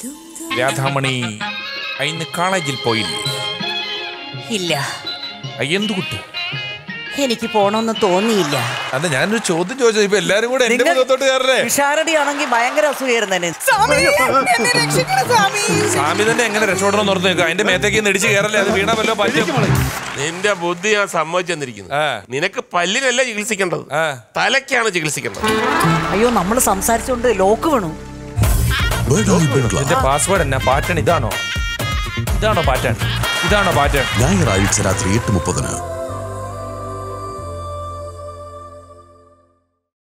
രാധാമണി ആ, ഇന്ന് കോളേജിൽ പോയില്ലേ ഇല്ല ആ, എന്ത് കുട്ടി എനിക്ക് പോണമെന്ന് തോന്നിയില്ല അല്ല ഞാനൊരു ചോദ്യം ചോദിച്ചത് ഇപ്പൊ എല്ലാരും കൂടെ എന്റെ നിങ്ങൾ- മുഖത്തോട്ട് കയറേ വിഷാരടി ആണെങ്കിൽ ഭയങ്കര അസൂയായിരുന്നു സ്വാമി തന്നെ എങ്ങനെ രക്ഷപ്പെടണം ഓർത്ത് നിൽക്കുക അതിന്റെ മേത്തേക്ക് ഒന്ന് ഇടിച്ച് കയറല്ലേ അത് വീണ വല്ലോ പറ്റും നിന്റെ ബുദ്ധി ഞാൻ സമ്മതിച്ചു തന്നിരിക്കുന്നു ആ. നിനക്ക് പല്ലിനല്ല ചികിത്സിക്കേണ്ടത് ആ. തലക്കാണ് ചികിത്സിക്കേണ്ടത് അയ്യോ നമ്മൾ സംസാരിച്ചോണ്ട് ലോക്ക് വീണു ബേഡായി ബംഗ്ല എന്റെ പാസ്വേഡ് എന്നാ പാറ്റേൺ ഇതാണോ ഇതാണോ പാറ്റേൺ ഇതാണോ പാറ്റേൺ ഞായറാഴ്ച രാത്രി എട്ട് മുപ്പതിന്